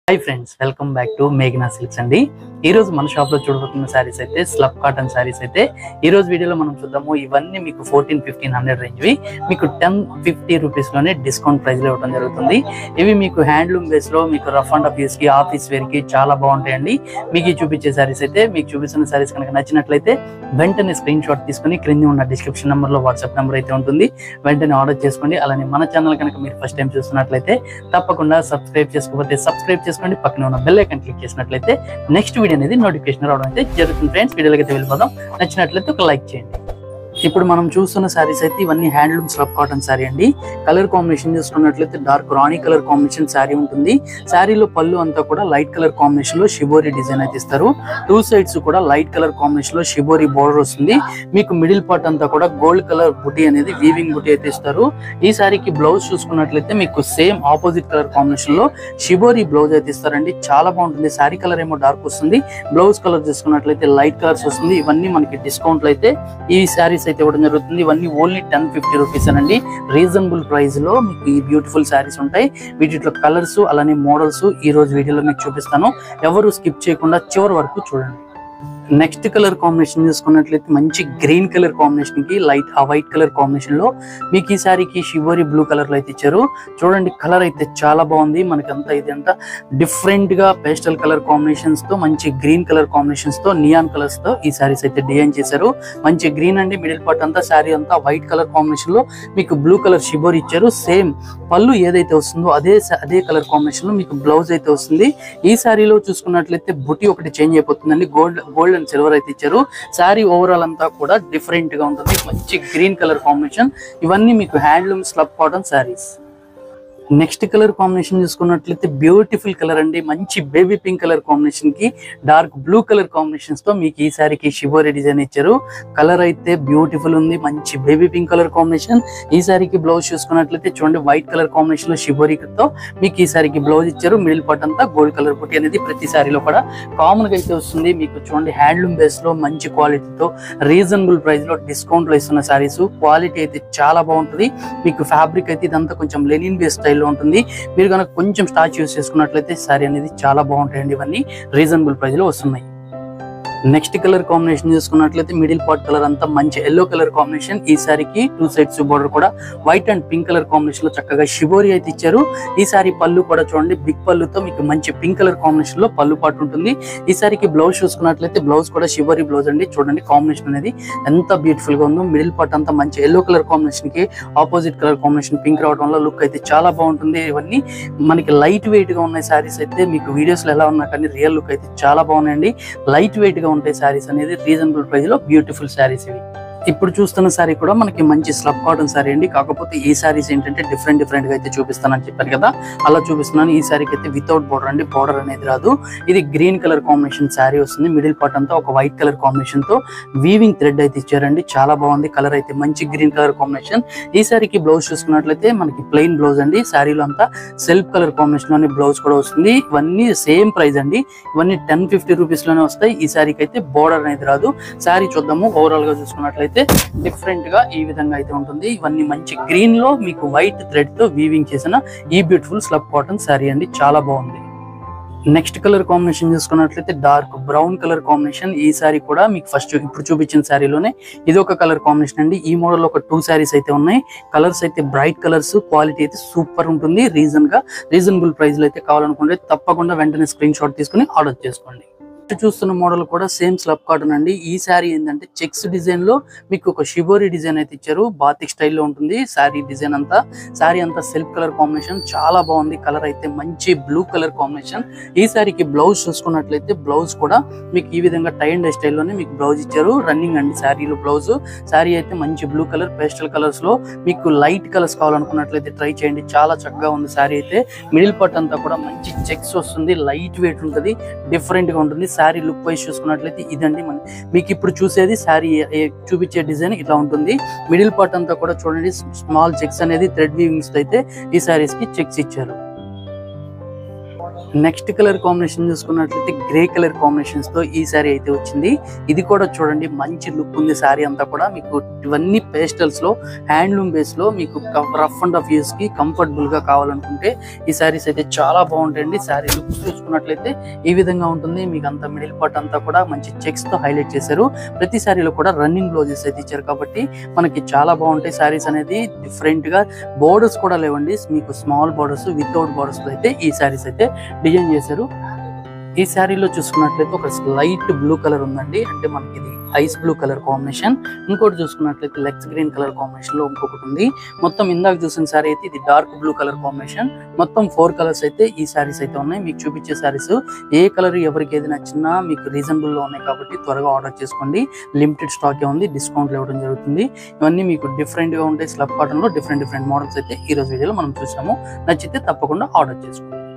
hi friends welcome back to మేఘనా సిల్క్స్ అండి ఈ రోజు మన షాప్ లో చూడబోతున్న శారీస్ అయితే స్లబ్ కాటన్ శారీస్ అయితే ఈ రోజు వీడియోలో మనం చూద్దాము ఇవన్నీ మీకు ఫోర్టీన్ ఫిఫ్టీన్ హండ్రెడ్ రేంజ్వి మీకు టెన్ ఫిఫ్టీ రూపీస్ లోనే డిస్కౌంట్ ప్రైస్ లో ఇవ్వడం జరుగుతుంది ఇవి మీకు హ్యాండ్లూమ్ బేస్ లో మీకు రఫ్ అండ్ ఆఫ్ యూస్ కి ఆఫీస్ వేర్ కి చాలా బాగుంటాయండి మీకు ఈ చూపించే శారీస్ అయితే మీకు చూపిస్తున్న శారీస్ కనుక నచ్చినట్లయితే వెంటనే స్క్రీన్ షాట్ తీసుకుని క్రింది ఉన్న డిస్క్రిప్షన్ నెంబర్ లో వాట్సాప్ నెంబర్ అయితే ఉంటుంది వెంటనే ఆర్డర్ చేసుకోండి అలానే మన ఛానల్ కనుక మీరు ఫస్ట్ టైం చూస్తున్నట్లయితే తప్పకుండా సబ్స్క్రైబ్ చేసుకోకపోతే సబ్స్క్రైబ్ చేసుకోండి పక్కన ఉన్న బెల్ ఐకన్ క్లిక్ చేసినట్లయితే నెక్స్ట్ వీడియో అనేది నోటిఫికేషన్ రావడం అయితే జరుగుతుంది ఫ్రెండ్స్ వీడియోలకి అయితే వెళ్ళిపోదాం నచ్చినట్లయితే ఒక లైక్ చేయండి ఇప్పుడు మనం చూస్తున్న శారీస్ అయితే ఇవన్నీ హ్యాండ్లూమ్ స్లబ్ కాటన్ శారీ అండి కలర్ కాంబినేషన్ చూసుకున్నట్లయితే డార్క్ రాణి కలర్ కాంబినేషన్ శారీ ఉంటుంది శారీలో పళ్ళు అంతా కూడా లైట్ కలర్ కాంబినేషన్ లో షిబోరి డిజైన్ అయితే ఇస్తారు టూ సైడ్స్ కూడా లైట్ కలర్ కాంబినేషన్ లో షిబోరి బోర్డర్ వస్తుంది మీకు మిడిల్ పార్ట్ అంతా కూడా గోల్డ్ కలర్ బుటీ అనేది వీవింగ్ బుటీ అయితే ఇస్తారు ఈ శారీకి బ్లౌజ్ చూసుకున్నట్లయితే మీకు సేమ్ ఆపోజిట్ కలర్ కాంబినేషన్ లో షిబోరి బ్లౌజ్ అయితే ఇస్తారండి చాలా బాగుంటుంది శారీ కలర్ ఏమో డార్క్ వస్తుంది బ్లౌజ్ కలర్ చూసుకున్నట్లయితే లైట్ కలర్స్ వస్తుంది ఇవన్నీ మనకి డిస్కౌంట్ అయితే ఈ శారీస్ అయితే ఇవ్వడం జరుగుతుంది ఇవన్నీ ఓన్లీ టెన్ ఫిఫ్టీ రూపీస్ అండి రీజనబుల్ ప్రైస్ లో మీకు ఈ బ్యూటిఫుల్ శారీస్ ఉంటాయి వీటిలో కలర్స్ అలానే మోడల్స్ ఈ రోజు వీడియోలో మీకు చూపిస్తాను ఎవరు స్కిప్ చేయకుండా చివరి వరకు చూడండి నెక్స్ట్ కలర్ కాంబినేషన్ చూసుకున్నట్లయితే మంచి గ్రీన్ కలర్ కాంబినేషన్ కి లైట్ ఆ వైట్ కలర్ కాంబినేషన్ లో మీకు ఈ సారీకి షివోరి బ్లూ కలర్ లో అయితే ఇచ్చారు చూడండి కలర్ అయితే చాలా బాగుంది మనకి అంతా ఇది అంతా డిఫరెంట్ గా పేస్టల్ కలర్ కాంబినేషన్స్ తో మంచి గ్రీన్ కలర్ కాంబినేషన్స్ తో నియాన్ కలర్స్ తో ఈ సారీస్ అయితే డిజైన్ చేశారు మంచి గ్రీన్ అండి మిడిల్ పార్ట్ అంతా శారీ అంతా వైట్ కలర్ కాంబినేషన్ లో మీకు బ్లూ కలర్ షిబోరి ఇచ్చారు సేమ్ పళ్ళు ఏదైతే వస్తుందో అదే స- అదే కలర్ కాంబినేషన్ లో మీకు బ్లౌజ్ అయితే వస్తుంది ఈ శారీలో చూసుకున్నట్లయితే బుటీ ఒకటి చేంజ్ అయిపోతుందండి గోల్డ్ గోల్డ్ అండ్ సిల్వర్ అయితే ఇచ్చారు శారీ ఓవరాల్ అంతా కూడా డిఫరెంట్ గా ఉంటుంది మంచి గ్రీన్ కలర్ కాంబినేషన్ ఇవన్నీ మీకు handloom slub cotton saris next colour combination చూసుకున్నట్లయితే బ్యూటిఫుల్ కలర్ అండి మంచి బేబీ పింక్ కలర్ కాంబినేషన్ కి డార్క్ బ్లూ కలర్ కాంబినేషన్స్ తో మీకు ఈ సారీకి షిబోరి డిజైన్ ఇచ్చారు కలర్ అయితే బ్యూటిఫుల్ ఉంది మంచి బేబీ పింక్ కలర్ కాంబినేషన్ ఈ సారీకి బ్లౌజ్ చూసుకున్నట్లయితే చూడండి వైట్ కలర్ కాంబినేషన్ లో షిబోరితో మీకు ఈ సారీకి బ్లౌజ్ ఇచ్చారు మిడిల్ పార్ట్ అంతా గోల్డ్ కలర్ బుట్టి అనేది ప్రతి సారీలో కూడా కామన్ గా అయితే వస్తుంది మీకు చూడండి హ్యాండ్లూమ్ బేస్ లో మంచి క్వాలిటీతో రీజనబుల్ ప్రైస్ లో డిస్కౌంట్ లో ఇస్తున్న సారీస్ క్వాలిటీ అయితే చాలా బాగుంటుంది మీకు ఫ్యాబ్రిక్ అయితే ఇదంతా కొంచెం లెనిన్ బేస్ స్టైల్లో ఉంటుంది మీరు కనుక కొంచెం స్టాచ్ యూస్ చేసుకున్నట్లయితే సారీ అనేది చాలా బాగుంటాయండి ఇవన్నీ రీజనబుల్ ప్రైస్ లో వస్తున్నాయి నెక్స్ట్ కలర్ కాంబినేషన్ చూసుకున్నట్లయితే మిడిల్ పార్ట్ కలర్ అంతా మంచి ఎల్లో కలర్ కాంబినేషన్ ఈ సారీకి టూ సైడ్స్ బోర్డర్ కూడా white and pink colour combination లో చక్కగా షిబోరి అయితే ఇచ్చారు ఈ సారీ పళ్ళు కూడా చూడండి బిగ్ పళ్ళుతో మీకు మంచి పింక్ కలర్ కాంబినేషన్ లో పళ్ళు పాటు ఉంటుంది ఈ సారీకి బ్లౌజ్ చూసుకున్నట్లయితే బ్లౌజ్ కూడా షిబోరి బ్లౌజ్ అండి చూడండి కాంబినేషన్ అనేది ఎంత బ్యూటిఫుల్ గా ఉందో మిడిల్ పార్ట్ అంతా మంచి ఎల్లో కలర్ కాంబినేషన్ కి ఆపోజిట్ కలర్ కాంబినేషన్ పింక్ రావడం వల్ల లుక్ అయితే చాలా బాగుంటుంది ఇవన్నీ మనకి లైట్ వెయిట్ గా ఉన్న సారీస్ అయితే మీకు వీడియోస్ లో ఎలా ఉన్నా కానీ రియల్ లుక్ అయితే చాలా బాగున్నాయండి లైట్ వెయిట్ గా ఉంటాయి సారీస్ అనేది రీజనబుల్ ప్రైస్ లో బ్యూటిఫుల్ సారీస్ ఇవి ఇప్పుడు చూస్తున్న సారీ కూడా మనకి మంచి స్లబ్ కాటన్ సారీ అండి కాకపోతే ఈ సారీస్ ఏంటంటే డిఫరెంట్ డిఫరెంట్ గా అయితే చూపిస్తానని చెప్పాను కదా అలా చూపిస్తున్నాను ఈ సారీకి అయితే వితౌట్ బోర్డర్ అండి బోర్డర్ అనేది రాదు ఇది గ్రీన్ కలర్ కాంబినేషన్ సారీ వస్తుంది మిడిల్ పార్ట్ అంతా ఒక వైట్ కలర్ కాంబినేషన్ తో వీవింగ్ థ్రెడ్ అయితే ఇచ్చారండి చాలా బాగుంది కలర్ అయితే మంచి గ్రీన్ కలర్ కాంబినేషన్ ఈ సారీకి బ్లౌజ్ చూసుకున్నట్లయితే మనకి ప్లెయిన్ బ్లౌజ్ అండి సారీలో అంతా సెల్ఫ్ కలర్ కాంబినేషన్ లోనే బ్లౌజ్ కూడా వస్తుంది ఇవన్నీ సేమ్ ప్రైస్ అండి ఇవన్నీ టెన్ ఫిఫ్టీ రూపీస్ లోనే వస్తాయి ఈ సారీకి అయితే బోర్డర్ అనేది రాదు సారీ చూద్దాము ఓవరాల్ గా చూసుకున్నట్లయితే డిఫరెంట్ గా ఈ విధంగా అయితే ఉంటుంది ఇవన్నీ మంచి గ్రీన్ లో మీకు వైట్ థ్రెడ్ తో వీవింగ్ చేసిన ఈ బ్యూటిఫుల్ స్లబ్ కాటన్ సారీ అండి చాలా బాగుంది నెక్స్ట్ కలర్ కాంబినేషన్ చూసుకున్నట్లయితే డార్క్ బ్రౌన్ కలర్ కాంబినేషన్ ఈ సారీ కూడా మీకు ఫస్ట్ ఇప్పుడు చూపించిన శారీలోనే ఇది ఒక కలర్ కాంబినేషన్ అండి ఈ మోడల్ ఒక టూ శారీస్ అయితే ఉన్నాయి కలర్స్ అయితే బ్రైట్ కలర్స్ క్వాలిటీ అయితే సూపర్ ఉంటుంది రీజన్ గా రీజనబుల్ ప్రైస్ లో అయితే కావాలనుకుంటే తప్పకుండా వెంటనే స్క్రీన్ షాట్ తీసుకుని ఆర్డర్ చేసుకోండి నెక్స్ట్ చూస్తున్న మోడల్ కూడా సేమ్ స్లబ్ కాటన్ అండి ఈ శారీ ఏంటంటే చెక్స్ డిజైన్ లో మీకు ఒక షిబోరి డిజైన్ అయితే ఇచ్చారు బాతిక్ స్టైల్లో ఉంటుంది శారీ డిజైన్ అంతా శారీ అంతా సెల్ఫ్ కలర్ కాంబినేషన్ చాలా బాగుంది కలర్ అయితే మంచి బ్లూ కలర్ కాంబినేషన్ ఈ శారీకి బ్లౌజ్ చూసుకున్నట్లయితే బ్లౌజ్ కూడా మీకు ఈ విధంగా టై అండ్ స్టైల్లోనే మీకు బ్లౌజ్ ఇచ్చారు రన్నింగ్ అండి శారీలో బ్లౌజ్ శారీ అయితే మంచి బ్లూ కలర్ పేస్టల్ కలర్స్ లో మీకు లైట్ కలర్స్ కావాలనుకున్నట్లయితే ట్రై చేయండి చాలా చక్కగా ఉంది శారీ అయితే మిడిల్ పార్ట్ అంతా కూడా మంచి చెక్స్ వస్తుంది లైట్ వెయిట్ ఉంటుంది డిఫరెంట్ గా ఉంటుంది శారీ లుక్ వైజ్ చూసుకున్నట్లయితే ఇదండి మన మీకు ఇప్పుడు చూసేది శారీ చూపించే డిజైన్ ఇట్లా ఉంటుంది మిడిల్ పార్ట్ అంతా కూడా చూడండి స్మాల్ చెక్స్ అనేది థ్రెడ్ వీవింగ్స్ అయితే ఈ శారీస్ కి చెక్స్ ఇచ్చారు నెక్స్ట్ కలర్ కాంబినేషన్ చూసుకున్నట్లయితే గ్రే కలర్ కాంబినేషన్స్ తో ఈ సారీ అయితే వచ్చింది ఇది కూడా చూడండి మంచి లుక్ ఉంది సారీ అంతా కూడా మీకు ఇవన్నీ పేస్టల్స్ లో హ్యాండ్లూమ్ బేస్ లో మీకు రఫ్ అండ్ రఫ్ యూస్ కి కంఫర్టబుల్ గా కావాలనుకుంటే ఈ సారీస్ అయితే చాలా బాగుంటాయండి సారీ లుక్ చూసుకున్నట్లయితే ఈ విధంగా ఉంటుంది మీకు అంతా మిడిల్ పార్ట్ అంతా కూడా మంచి చెక్స్ తో హైలైట్ చేశారు ప్రతి సారీలో కూడా రన్నింగ్ బ్లౌజెస్ అయితే ఇచ్చారు కాబట్టి మనకి చాలా బాగుంటాయి సారీస్ అనేది డిఫరెంట్ గా బోర్డర్స్ కూడా లేవండి మీకు స్మాల్ బోర్డర్స్ వితౌట్ బోర్డర్స్ అయితే ఈ సారీస్ అయితే డిజైన్ చేశారు ఈ శారీలో చూసుకున్నట్లయితే ఒక లైట్ బ్లూ కలర్ ఉందండి అంటే మనకి ఇది ఐస్ బ్లూ కలర్ కాంబినేషన్ ఇంకోటి చూసుకున్నట్లయితే లెగ్స్ గ్రీన్ కలర్ కాంబినేషన్ లో ఇంకొకటి ఉంది మొత్తం ఇందాక చూసిన శారీ అయితే ఇది డార్క్ బ్లూ కలర్ కాంబినేషన్ మొత్తం ఫోర్ కలర్స్ అయితే ఈ శారీస్ అయితే ఉన్నాయి మీకు చూపించే శారీస్ ఏ కలర్ ఎవరికి ఏది నచ్చినా మీకు రీజనబుల్ లో ఉన్నాయి కాబట్టి త్వరగా ఆర్డర్ చేసుకోండి లిమిటెడ్ స్టాక్ ఉంది డిస్కౌంట్ ఇవ్వడం జరుగుతుంది ఇవన్నీ మీకు డిఫరెంట్ గా ఉంటాయి స్లబ్ కాటన్ లో డిఫరెంట్ డిఫరెంట్ మోడల్స్ అయితే ఈ రోజు వీడియోలో మనం చూసాము నచ్చితే తప్పకుండా ఆర్డర్ చేసుకోండి